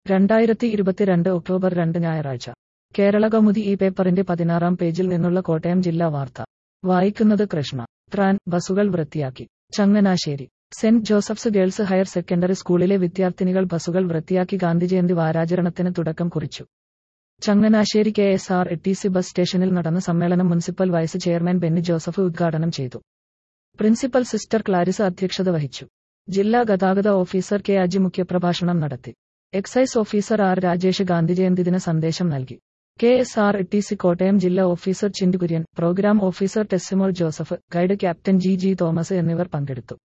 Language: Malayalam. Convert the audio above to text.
രണ്ടായിരത്തി ഇരുപത്തിരണ്ട് ഒക്ടോബർ രണ്ട് ഞായറാഴ്ച കേരള കൗമുദി ഈ പേപ്പറിന്റെ പതിനാറാം പേജിൽ നിന്നുള്ള കോട്ടയം ജില്ലാ വാർത്ത വായിക്കുന്നത് കൃഷ്ണ ട്രാൻ ബസുകൾ വൃത്തിയാക്കി Changanassery Saint Joseph's girls higher secondary സ്കൂളിലെ വിദ്യാർത്ഥിനികൾ ബസുകൾ വൃത്തിയാക്കി ഗാന്ധിജയന്തി വാരാചരണത്തിന് തുടക്കം കുറിച്ചു Changanassery K S R T C bus station നടന്ന സമ്മേളനം municipal vice chairman Benny Joseph ഉദ്ഘാടനം ചെയ്തു പ്രിൻസിപ്പൽ സിസ്റ്റർ ക്ലാരിസ അധ്യക്ഷത വഹിച്ചു ജില്ലാ ഗതാഗത ഓഫീസർ കെ അജി മുഖ്യപ്രഭാഷണം നടത്തി excise officer R Rajesh Gandhi Jayanti ദിന സന്ദേശം നൽകി K S R T C Kottayam ജില്ലാ officer Chintu Kurian programme officer Tessymol Joseph guide captain G G Thomas എന്നിവർ പങ്കെടുത്തു